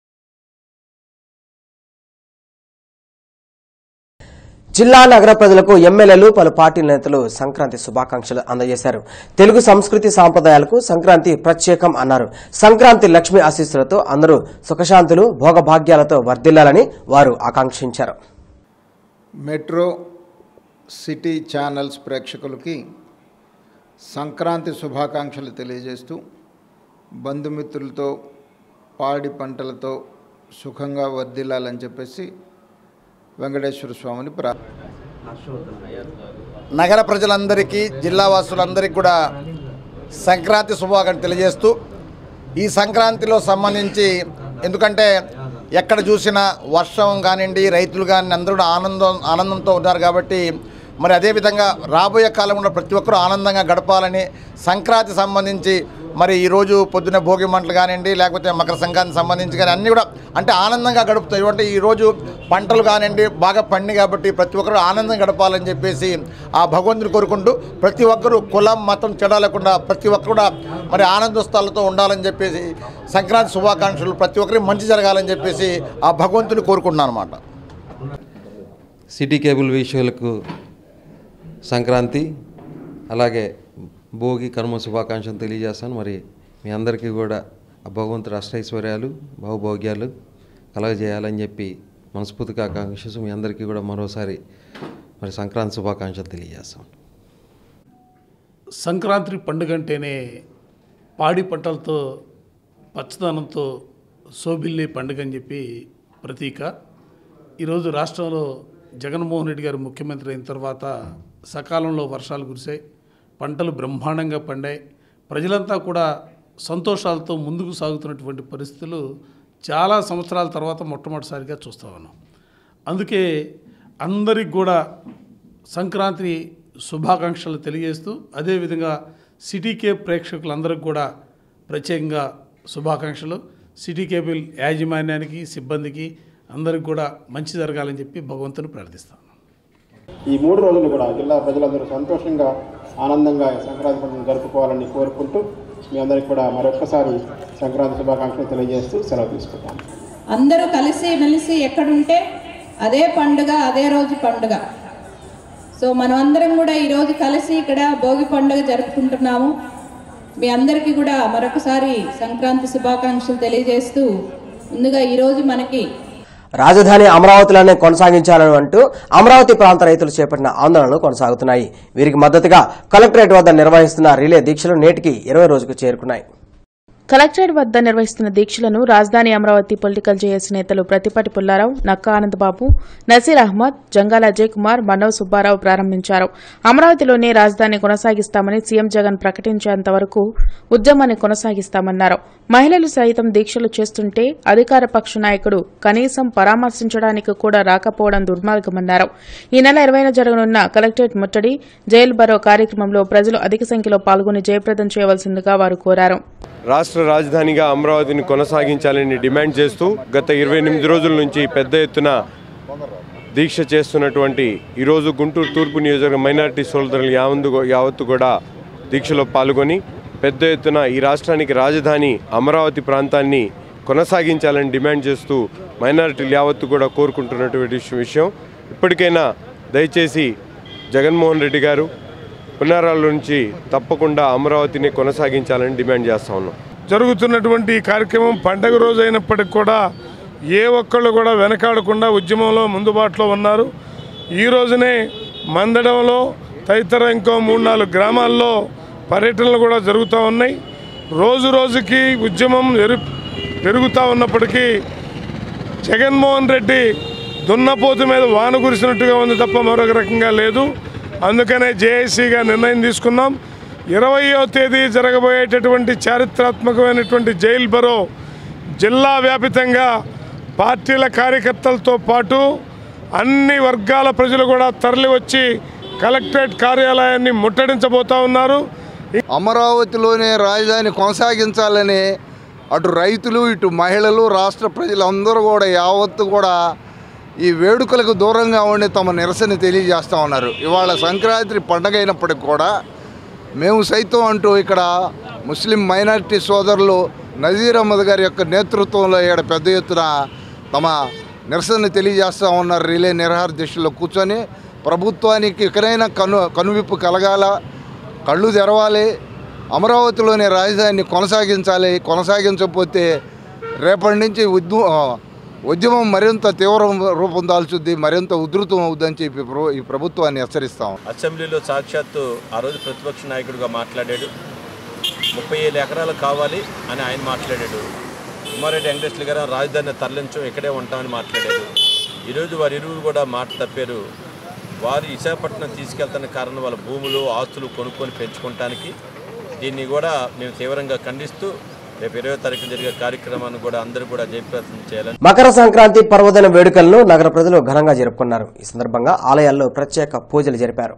జిల్లా నగర ప్రజలకు ఎమ్మెల్యేలు పలు పార్టీ నేతలు సంక్రాంతి శుభాకాంక్షలు అందజేశారు తెలుగు సంస్కృతి సాంప్రదాయాలకు సంక్రాంతి ప్రత్యేకం అన్నారు సంక్రాంతి లక్ష్మి ఆశీస్సులతో అందరూ సుఖశాంతులు భోగభాగ్యాలతో వర్ధిల్లాలని వారు ఆకాంక్షించారు మెట్రో సిటీ ఛానల్స్ ప్రేక్షకులకి సంక్రాంతి శుభాకాంక్షలు తెలియజేస్తూ బంధుమిత్రులతో పాడి పంటలతో సుఖంగా వర్ధిల్లాలని చెప్పేసి వెంకటేశ్వర స్వామిని ప్రా నగర ప్రజలందరికీ జిల్లా వాసులందరికీ కూడా సంక్రాంతి శుభాకాంక్షలు తెలియజేస్తూ ఈ సంక్రాంతిలో సంబంధించి ఎందుకంటే ఎక్కడ చూసినా వర్షం కానివ్వండి రైతులు కానీ అందరూ కూడా ఆనందం ఆనందంతో ఉన్నారు కాబట్టి మరి అదేవిధంగా రాబోయే కాలంలో ప్రతి ఒక్కరూ ఆనందంగా గడపాలని సంక్రాంతి సంబంధించి మరి ఈరోజు పొద్దున భోగి మంటలు కానివ్వండి లేకపోతే మకర సంక్రాంతి సంబంధించి కానీ అన్నీ కూడా అంటే ఆనందంగా గడుపుతాయి అంటే ఈరోజు పంటలు కానివ్వండి బాగా పండి కాబట్టి ప్రతి ఒక్కరు ఆనందంగా గడపాలని చెప్పేసి ఆ భగవంతుని కోరుకుంటూ ప్రతి ఒక్కరూ కులం మతం చెడాలకుండా ప్రతి ఒక్కరు కూడా మరి ఆనందోత్సాహాలతో ఉండాలని చెప్పేసి సంక్రాంతి శుభాకాంక్షలు ప్రతి ఒక్కరికి మంచి జరగాలని చెప్పేసి ఆ భగవంతుని కోరుకుంటున్నాను అనమాట సిటీ కేబుల్ వీక్షకులకు సంక్రాంతి అలాగే భోగి కర్మ శుభాకాంక్షలు తెలియజేస్తాను మరి మీ అందరికీ కూడా ఆ భగవంతుడు అష్టైశ్వర్యాలు బహుభోగ్యాలు కలగజేయాలని చెప్పి మనస్ఫూర్తిగా ఆకాంక్షిస్తూ మీ అందరికీ కూడా మరోసారి మరి సంక్రాంతి శుభాకాంక్షలు తెలియజేస్తాం సంక్రాంతి పండుగ అంటేనే పాడి పంటలతో పచ్చదనంతో శోభిల్లే పండుగ అని చెప్పి ప్రతీక ఈరోజు రాష్ట్రంలో జగన్మోహన్ రెడ్డి గారు ముఖ్యమంత్రి అయిన తర్వాత సకాలంలో వర్షాలు కురిశాయి పంటలు బ్రహ్మాండంగా పండాయి ప్రజలంతా కూడా సంతోషాలతో ముందుకు సాగుతున్నటువంటి పరిస్థితులు చాలా సంవత్సరాల తర్వాత మొట్టమొదటిసారిగా చూస్తా ఉన్నాం అందుకే అందరికి కూడా సంక్రాంతి శుభాకాంక్షలు తెలియజేస్తూ అదేవిధంగా సిటీ కేబ్ ప్రేక్షకులందరికీ కూడా ప్రత్యేకంగా శుభాకాంక్షలు సిటీ కేబుల్ యాజమాన్యానికి సిబ్బందికి అందరికి కూడా మంచి జరగాలని చెప్పి భగవంతుని ప్రార్థిస్తాను ఈ మూడు రోజులు కూడా జిల్లా ప్రజలందరూ సంతోషంగా ఆనందంగా సంక్రాంతి పండుగను జరుపుకోవాలని కోరుకుంటూ మీ అందరికీ కూడా మరొక్కసారి సంక్రాంతి శుభాకాంక్షలు తెలియజేస్తూ సెలవు తీసుకుంటాను అందరూ కలిసి మెలిసి ఎక్కడుంటే అదే పండుగ అదే రోజు పండుగ సో మనం అందరం కూడా ఈరోజు కలిసి ఇక్కడ భోగి పండుగ జరుపుకుంటున్నాము మీ అందరికీ కూడా మరొకసారి సంక్రాంతి శుభాకాంక్షలు తెలియజేస్తూ ముందుగా ఈరోజు మనకి రాజధాని అమరావతిలోనే కొనసాగించాలని అంటూ అమరావతి ప్రాంత రైతులు చేపట్టిన ఆందోళనలు కొనసాగుతున్నాయి వీరికి మద్దతుగా కలెక్టరేట్ వద్ద నిర్వహిస్తున్న రిలే దీక్షలు నేటికి ఇరవై రోజుకు చేరుకున్నాయి కలెక్టరేట్ వద్ద నిర్వహిస్తున్న దీక్షలను రాజధాని అమరావతి పొలిటికల్ జేఏసీ నేతలు ప్రతిపాటి పుల్లారావు నక్కా ఆనందబాబు నసీర్ అహ్మద్ జంగాల అజయ్ కుమార్ మనోజ్ సుబ్బారావు ప్రారంభించారు అమరావతిలోనే రాజధాని కొనసాగిస్తామని సీఎం జగన్ ప్రకటించేంత వరకు ఉద్యమాన్ని కొనసాగిస్తామన్నారు మహిళలు సైతం దీక్షలు చేస్తుంటే అధికార పక్ష నాయకుడు కనీసం పరామర్శించడానికి కూడా రాకపోవడం దుర్మార్గమన్నారు ఈ నెల ఇరవైన జరగనున్న కలెక్టరేట్ ముట్టడి జైలు బరో కార్యక్రమంలో ప్రజలు అధిక సంఖ్యలో పాల్గొని జయప్రదం చేయవలసిందిగా వారు కోరారు రాష్ట్ర రాజధానిగా అమరావతిని కొనసాగించాలని డిమాండ్ చేస్తూ గత ఇరవై ఎనిమిది రోజుల నుంచి పెద్ద ఎత్తున దీక్ష చేస్తున్నటువంటి ఈరోజు గుంటూరు తూర్పు నియోజకవర్గ మైనారిటీ సోదరులు యావందు యావత్తు కూడా దీక్షలో పాల్గొని పెద్ద ఎత్తున ఈ రాష్ట్రానికి రాజధాని అమరావతి ప్రాంతాన్ని కొనసాగించాలని డిమాండ్ చేస్తూ మైనారిటీలు యావత్తు కూడా కోరుకుంటున్నటువంటి విషయం ఇప్పటికైనా దయచేసి జగన్మోహన్ రెడ్డి గారు పునరాల నుంచి తప్పకుండా అమరావతిని కొనసాగించాలని డిమాండ్ చేస్తా ఉన్నాం జరుగుతున్నటువంటి ఈ కార్యక్రమం పండగ రోజు అయినప్పటికి కూడా ఏ ఒక్కళ్ళు కూడా వెనకాడకుండా ఉద్యమంలో ముందుబాటులో ఉన్నారు ఈ రోజునే మందడంలో తదితర ఇంకో మూడు నాలుగు గ్రామాల్లో పర్యటనలు కూడా జరుగుతూ ఉన్నాయి రోజు రోజుకి ఉద్యమం ఎరు పెరుగుతూ ఉన్నప్పటికీ జగన్మోహన్ రెడ్డి దున్నపోతు మీద వాన కురిసినట్టుగా ఉంది తప్ప మరొక రకంగా లేదు అందుకనే జేఏసీగా నిర్ణయం తీసుకున్నాం ఇరవయో తేదీ జరగబోయేటటువంటి చారిత్రాత్మకమైనటువంటి జైల్ బరో జిల్లా వ్యాపితంగా పార్టీల కార్యకర్తలతో పాటు అన్ని వర్గాల ప్రజలు కూడా తరలి వచ్చి కలెక్టరేట్ కార్యాలయాన్ని ముట్టడించబోతా ఉన్నారు అమరావతిలోనే రాజధాని కొనసాగించాలని అటు రైతులు ఇటు మహిళలు రాష్ట్ర ప్రజలందరూ కూడా యావత్తు కూడా ఈ వేడుకలకు దూరంగా ఉండి తమ నిరసన తెలియజేస్తూ ఉన్నారు ఇవాళ సంక్రాంతి పండగ అయినప్పటికి కూడా మేము సైతం అంటూ ఇక్కడ ముస్లిం మైనారిటీ సోదరులు నజీర్ అహ్మద్ గారి యొక్క నేతృత్వంలో ఇక్కడ పెద్ద ఎత్తున తమ నిరసన తెలియజేస్తూ ఉన్నారు రిలే నిరహార దిశలో కూర్చొని ప్రభుత్వానికి ఇకనైనా కను కనువిప్పు కలగాల కళ్ళు తెరవాలి అమరావతిలోని రాజధానిని కొనసాగించాలి కొనసాగించకపోతే రేపటి నుంచి ఉద్యమ ఉద్యమం మరింత తీవ్ర రూపం దాల్చుద్ది మరింత ఉధృతం అవుద్దని చెప్పి ప్ర- ఈ ప్రభుత్వాన్ని హెచ్చరిస్తాం అసెంబ్లీలో సాక్షాత్తు ఆ రోజు ప్రతిపక్ష నాయకుడిగా మాట్లాడాడు ముప్పై ఏళ్ళు ఎకరాలు కావాలి అని ఆయన మాట్లాడాడు కుమారెడ్డి వెంకటేశ్వర గారు రాజధాని తరలించం ఇక్కడే ఉంటామని మాట్లాడాడు ఈరోజు వారి ఇరువురు కూడా మాట తప్పారు వారు విశాఖపట్నం తీసుకెళ్తున్న కారణం వాళ్ళ భూములు ఆస్తులు కొనుక్కొని పెంచుకోవటానికి దీన్ని కూడా మేము తీవ్రంగా ఖండిస్తూ రేపు ఇరవై తారీఖు జరిగే కార్యక్రమాన్ని కూడా అందరూ కూడా జయప్రదం చేయాలని మకర సంక్రాంతి పర్వదిన వేడుకలను నగర ప్రజలు ఘనంగా జరుపుకున్నారు ఈ సందర్భంగా ఆలయాల్లో ప్రత్యేక పూజలు జరిపారు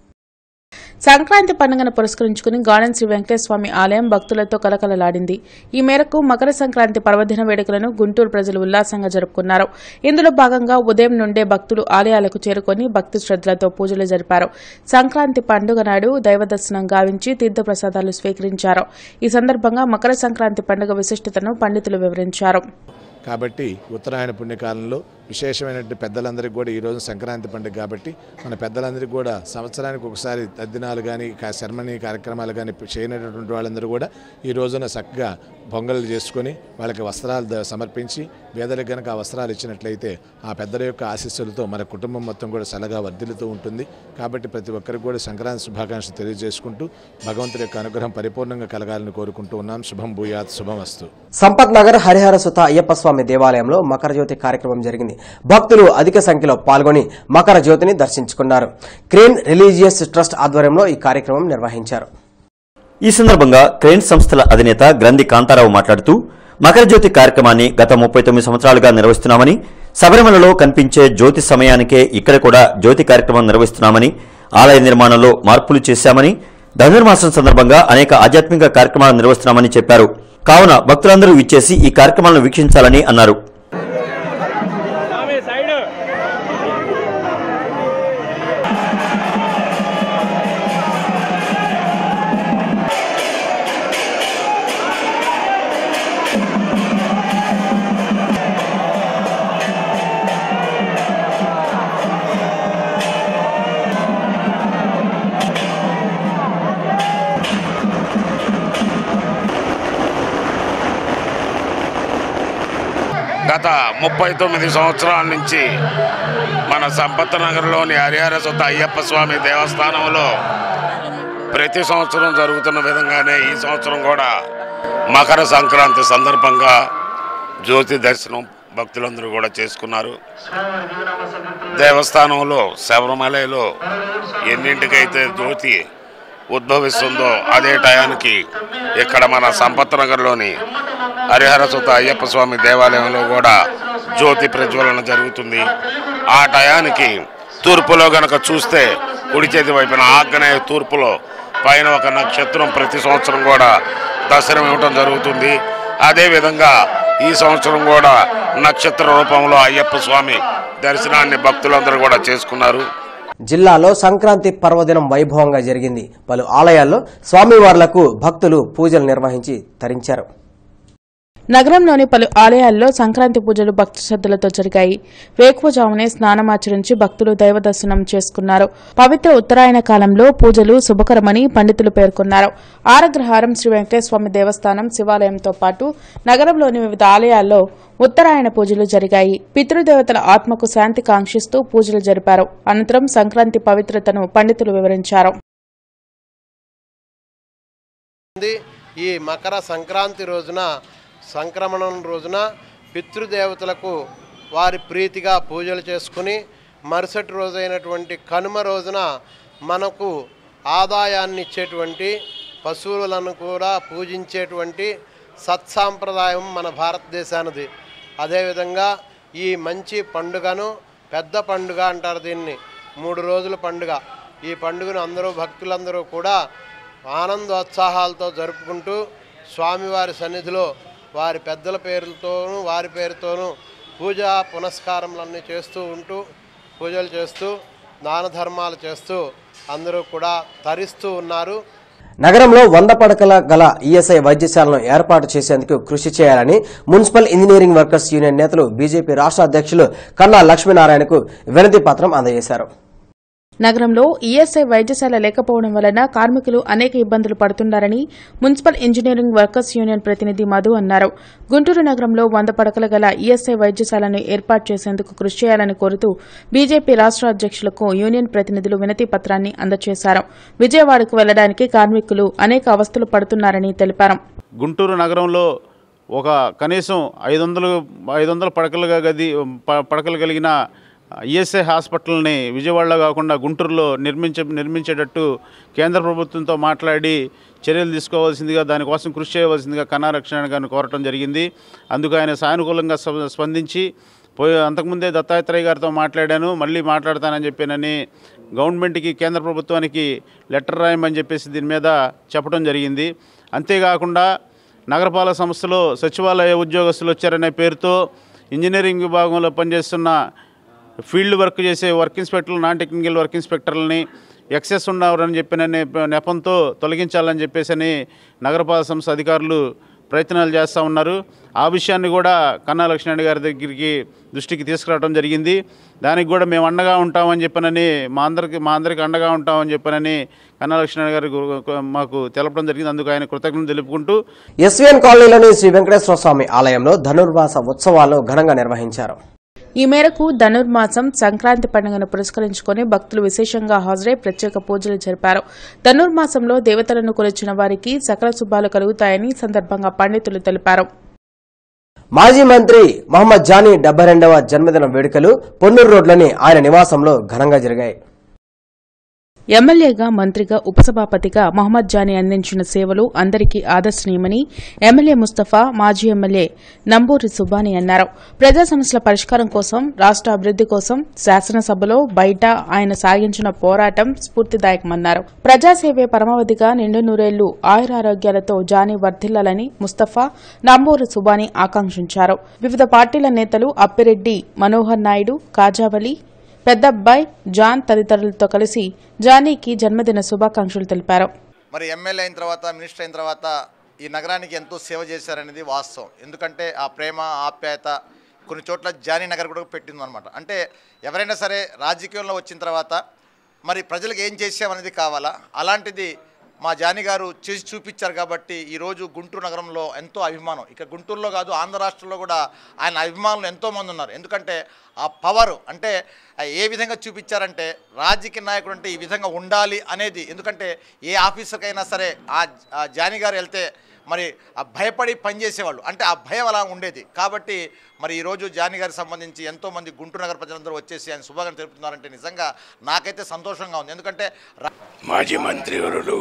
సంక్రాంతి పండుగను పురస్కరించుకుని గార్డెన్ శ్రీ వెంకటేశ్వర స్వామి ఆలయం భక్తులతో కలకలలాడింది ఈ మేరకు మకర సంక్రాంతి పర్వదిన వేడుకలను గుంటూరు ప్రజలు ఉల్లాసంగా జరుపుకున్నారు ఇందులో భాగంగా ఉదయం నుండే భక్తులు ఆలయాలకు చేరుకొని భక్తి శ్రద్ధలతో పూజలు జరిపారు సంక్రాంతి పండుగ నాడు దైవ దర్శనం గావించి తీర్థప్రసాదాలు స్వీకరించారు ఈ సందర్భంగా మకర సంక్రాంతి పండుగ విశిష్టతను పండితులు వివరించారు కాబట్టి ఉత్తరాయణ పుణ్యకాలంలో విశేషమైనటువంటి పెద్దలందరికీ కూడా ఈరోజు సంక్రాంతి పండుగ కాబట్టి మన పెద్దలందరికీ కూడా సంవత్సరానికి ఒకసారి తద్దినాలు కానీ శర్మని కార్యక్రమాలు కానీ చేయనటువంటి వాళ్ళందరూ కూడా ఈ రోజున చక్కగా పొంగలు చేసుకొని వాళ్ళకి వస్త్రాలు ద- సమర్పించి పేదలకు కనుక ఆ వస్త్రాలు ఇచ్చినట్లయితే ఆ పెద్దల యొక్క ఆశీస్సులతో మన కుటుంబం మొత్తం కూడా చల్లగా వర్ధిల్లుతూ ఉంటుంది కాబట్టి ప్రతి ఒక్కరికి కూడా సంక్రాంతి శుభాకాంక్షలు తెలియజేసుకుంటూ భగవంతుడి యొక్క అనుగ్రహం పరిపూర్ణంగా కలగాలని కోరుకుంటూ ఉన్నాం శుభం భూయాత్ శుభం అస్తు సంపత్ నగర్ హరిహర సుత అయ్యప్ప స్వామి దేవాలయంలో మకర జ్యోతి కార్యక్రమం జరిగింది జరిగింది భక్తులు అధిక సంఖ్యలో పాల్గొని మకర జ్యోతిని దర్శించుకున్నారు క్రేన్ రిలీజియస్ ట్రస్ట్ ఆధ్వర్యంలో ఈ కార్యక్రమం నిర్వహించారు ఈ సందర్భంగా క్రెయిన్ సంస్థల అధినేత గ్రంథి కాంతారావు మాట్లాడుతూ మకర జ్యోతి కార్యక్రమాన్ని గత ముప్పై తొమ్మిది సంవత్సరాలుగా నిర్వహిస్తున్నామని శబరిమలలో కనిపించే జ్యోతి సమయానికే ఇక్కడ కూడా జ్యోతి కార్యక్రమం నిర్వహిస్తున్నామని ఆలయ నిర్మాణంలో మార్పులు చేశామని ధనుర్మాసం సందర్భంగా అనేక ఆధ్యాత్మిక కార్యక్రమాలు నిర్వహిస్తున్నామని చెప్పారు కావున భక్తులందరూ ఇచ్చేసి ఈ కార్యక్రమాలను వీక్షించాలని అన్నారు గత ముప్పై తొమ్మిది సంవత్సరాల నుంచి మన సంపత్ నగర్లోని హరిహర సుత అయ్యప్ప స్వామి దేవస్థానంలో ప్రతి సంవత్సరం జరుగుతున్న విధంగానే ఈ సంవత్సరం కూడా మకర సంక్రాంతి సందర్భంగా జ్యోతి దర్శనం భక్తులందరూ కూడా చేసుకున్నారు దేవస్థానంలో శబరిమలలో ఎన్నింటికైతే జ్యోతి ఉద్భవిస్తుందో అదే టయానికి ఇక్కడ మన సంపత్ నగర్లోని హరిహర సుత అయ్యప్ప స్వామి దేవాలయంలో కూడా జ్యోతి ప్రజ్వలన జరుగుతుంది ఆ టయానికి తూర్పులో గనక చూస్తే కుడి చేతి వైపున ఆగ్నేయ తూర్పులో పైన ఒక నక్షత్రం ప్రతి సంవత్సరం కూడా దర్శనం ఇవ్వటం జరుగుతుంది అదేవిధంగా ఈ సంవత్సరం కూడా నక్షత్ర రూపంలో అయ్యప్ప స్వామి దర్శనాన్ని భక్తులందరూ కూడా చేసుకున్నారు జిల్లాలో సంక్రాంతి పర్వదినం వైభవంగా జరిగింది పలు ఆలయాల్లో స్వామివార్లకు భక్తులు పూజలు నిర్వహించి తరించారు నగరంలోని పలు ఆలయాల్లో సంక్రాంతి పూజలు భక్తి శ్రద్ధలతో జరిగాయి వేకువజామునే స్నానమాచరించి భక్తులు దైవ దర్శనం చేసుకున్నారు పవిత్ర ఉత్తరాయణ కాలంలో పూజలు శుభకరమని పండితులు పేర్కొన్నారు ఆరగ్రహారం శ్రీ వెంకటేశ్వమి దేవస్థానం శివాలయంతో పాటు నగరంలోని వివిధ ఆలయాల్లో ఉత్తరాయణ పూజలు జరిగాయి పితృదేవతల ఆత్మకు శాంతి కాంక్షిస్తూ పూజలు జరిపారు అనంతరం సంక్రాంతి పవిత్రతను పండితులు వివరించారు ఉంది. ఈ మకర సంక్రాంతి రోజున సంక్రమణం రోజున పితృదేవతలకు వారి ప్రీతిగా పూజలు చేసుకుని మరుసటి రోజైనటువంటి కనుమ రోజున మనకు ఆదాయాన్ని ఇచ్చేటువంటి పశువులను కూడా పూజించేటువంటి సత్సాంప్రదాయం మన భారతదేశానిది అదేవిధంగా ఈ మంచి పండుగను పెద్ద పండుగ అంటారు దీన్ని మూడు రోజుల పండుగ ఈ పండుగను అందరూ భక్తులందరూ కూడా ఆనందోత్సాహాలతో జరుపుకుంటూ స్వామివారి సన్నిధిలో వారి పెద్దల పేర్లతోనూ వారి పేరుతోనూ పూజా పునస్కారములన్నీ చేస్తూ ఉంటూ పూజలు చేస్తూ దాన ధర్మాలు చేస్తూ అందరూ కూడా తరిస్తూ ఉన్నారు నగరంలో వంద పడకల గల ఈఎస్ఐ వైద్యశాలను ఏర్పాటు చేసేందుకు కృషి చేయాలని మున్సిపల్ ఇంజనీరింగ్ వర్కర్స్ యూనియన్ నేతలు బీజేపీ రాష్ట్ర అధ్యక్షులు కన్నా లక్ష్మీనారాయణకు వినతి పత్రం అందజేశారు నగరంలో ఈఎస్ఐ వైద్యశాల లేకపోవడం వలన కార్మికులు అనేక ఇబ్బందులు పడుతున్నారని మున్సిపల్ ఇంజనీరింగ్ వర్కర్స్ యూనియన్ ప్రతినిధి మధు అన్నారు గుంటూరు నగరంలో వంద పడకల గల ఈఎస్ఐ వైద్యశాలను ఏర్పాటు చేసేందుకు కృషి చేయాలని కోరుతూ బీజేపీ రాష్ట్ర అధ్యక్షులకు యూనియన్ ప్రతినిధులు వినతి పత్రాన్ని అందజేశారు విజయవాడకు వెళ్లడానికి కార్మికులు అనేక అవస్థలు పడుతున్నారని తెలిపారు గుంటూరు నగరంలో ఒక కనీసం ఐదు వందలు ఐదు వందల పడకలుగా గది ప- పడకలు కలిగిన ఈఎస్ఐ హాస్పిటల్ని విజయవాడలో కాకుండా గుంటూరులో నిర్మించ నిర్మించేటట్టు కేంద్ర ప్రభుత్వంతో మాట్లాడి చర్యలు తీసుకోవాల్సిందిగా దానికోసం కృషి చేయవలసిందిగా కన్నా రక్షణ గారిని కోరటం జరిగింది అందుకు ఆయన సానుకూలంగా స్ప- స్పందించి పోయి అంతకుముందే దత్తాత్రేయ గారితో మాట్లాడాను మళ్ళీ మాట్లాడతానని చెప్పానని గవర్నమెంట్కి కేంద్ర ప్రభుత్వానికి లెటర్ రాయమని చెప్పేసి దీని మీద చెప్పడం జరిగింది అంతేకాకుండా నగరపాలక సంస్థలో సచివాలయ ఉద్యోగస్తులు వచ్చారనే పేరుతో ఇంజనీరింగ్ విభాగంలో పనిచేస్తున్న ఫీల్డ్ వర్క్ చేసే work inspectors non technical work ఇన్స్పెక్టర్లని ఎక్సెస్ ఉన్నారని చెప్పిన నెప- నెపంతో తొలగించాలని చెప్పేసి నగరపాలక సంస్థ అధికారులు ప్రయత్నాలు చేస్తూ ఉన్నారు ఆ విషయాన్ని కూడా కన్నా లక్ష్మణ్ గారి దగ్గరికి దృష్టికి తీసుకురావడం జరిగింది దానికి కూడా మేము అండగా ఉంటామని చెప్పనని మా అందరికి మా అందరికి అండగా ఉంటామని చెప్పనని కన్నా లక్ష్మణ్ గారి గు- మాకు తెలపడం జరిగింది అందుకు ఆయన కృతజ్ఞతలు తెలుపుకుంటూ ఎస్వీఎన్ కాలనీలోని శ్రీ వెంకటేశ్వర స్వామి ఆలయంలో ధనుర్మాస ఉత్సవాలను ఘనంగా నిర్వహించారు ఈ మేరకు ధనుర్మాసం సంక్రాంతి పండుగను పురస్కరించుకొని భక్తులు విశేషంగా హాజరై ప్రత్యేక పూజలు జరిపారు ధనుర్మాసంలో దేవతలను కొలిచిన వారికి సకల శుభాలు కలుగుతాయని ఈ సందర్భంగా పండితులు తెలిపారు మాజీ మంత్రి మహమ్మద్ జానీ డెబ్బై రెండవ జన్మదిన వేడుకలు పొన్నూరు రోడ్లోని ఆయన నివాసంలో ఘనంగా జరిగాయి ఎమ్మెల్యేగా మంత్రిగా ఉపసభాపతిగా మహమ్మద్ జానీ అందించిన సేవలు అందరికీ ఆదర్శనీయమని ఎమ్మెల్యే ముస్తఫా మాజీ ఎమ్మెల్యే నంబూరి సుబ్బాని అన్నారు ప్రజా సమస్యల పరిష్కారం కోసం రాష్ట అభివృద్ది కోసం శాసనసభలో బయట ఆయన సాగించిన పోరాటం స్ఫూర్తిదాయకమన్నారు ప్రజాసేవే పరమావధిగా నిండు నూరేళ్లు ఆయురారోగ్యాలతో జానీ వర్ధిల్లాలని ముస్తఫా నంబూరి సుబాని ఆకాంక్షించారు వివిధ పార్టీల నేతలు అప్పిరెడ్డి మనోహర్ నాయుడు కాజావలి పెద్దబ్బాయి జాన్ తదితరులతో కలిసి జానీకి జన్మదిన శుభాకాంక్షలు తెలిపారు మరి ఎమ్మెల్యే అయిన తర్వాత మినిస్టర్ అయిన తర్వాత ఈ నగరానికి ఎంతో సేవ చేశారనేది వాస్తవం ఎందుకంటే ఆ ప్రేమ ఆప్యాయత కొన్ని చోట్ల జానీ నగర్ కూడా పెట్టిందనమాట అంటే ఎవరైనా సరే రాజకీయంలో వచ్చిన తర్వాత మరి ప్రజలకు ఏం చేసామనేది కావాలా అలాంటిది మా జానీ గారు చేసి చూపించారు కాబట్టి ఈరోజు గుంటూరు నగరంలో ఎంతో అభిమానం ఇక గుంటూరులో కాదు ఆంధ్ర రాష్ట్రంలో కూడా ఆయన అభిమానులు ఎంతోమంది ఉన్నారు ఎందుకంటే ఆ పవర్ అంటే ఆ ఏ విధంగా చూపించారంటే రాజకీయ నాయకుడు అంటే ఈ విధంగా ఉండాలి అనేది ఎందుకంటే ఏ ఆఫీసర్కైనా సరే ఆ ఆ జానీ గారు వెళ్తే మరి ఆ భయపడి పనిచేసేవాళ్ళు అంటే ఆ భయం అలా ఉండేది కాబట్టి మరి ఈరోజు జానీ గారికి సంబంధించి ఎంతోమంది గుంటూరు నగర ప్రజలందరూ వచ్చేసి ఆయన శుభాకాంక్షలు తెలుపుతున్నారంటే నిజంగా నాకైతే సంతోషంగా ఉంది ఎందుకంటే రా- మాజీ మంత్రివరులు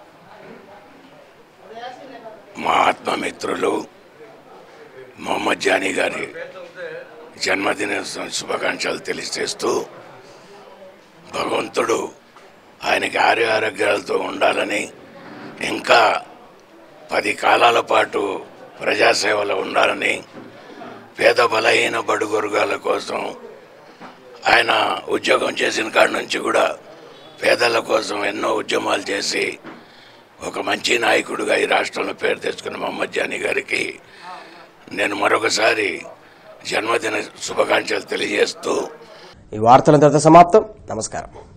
మా ఆత్మమిత్రులు మొహమ్మద్ జానీ గారి జన్మదిన శుభాకాంక్షలు తెలియజేస్తూ భగవంతుడు ఆయనకి ఆరోగ్య ఆరోగ్యాలతో ఉండాలని ఇంకా పది కాలాల పాటు ప్రజాసేవలో ఉండాలని పేద బలహీన బడుగొరుగాల కోసం ఆయన ఉద్యోగం చేసిన కాడి నుంచి కూడా పేదల కోసం ఎన్నో ఉద్యమాలు చేసి ఒక మంచి నాయకుడిగా ఈ రాష్ట్రంలో పేరు తెచ్చుకున్న మహమ్మద్ జానీ గారికి నేను మరొకసారి జన్మదిన శుభాకాంక్షలు తెలియజేస్తూ ఈ వార్తలంతటితో సమాప్తం నమస్కారం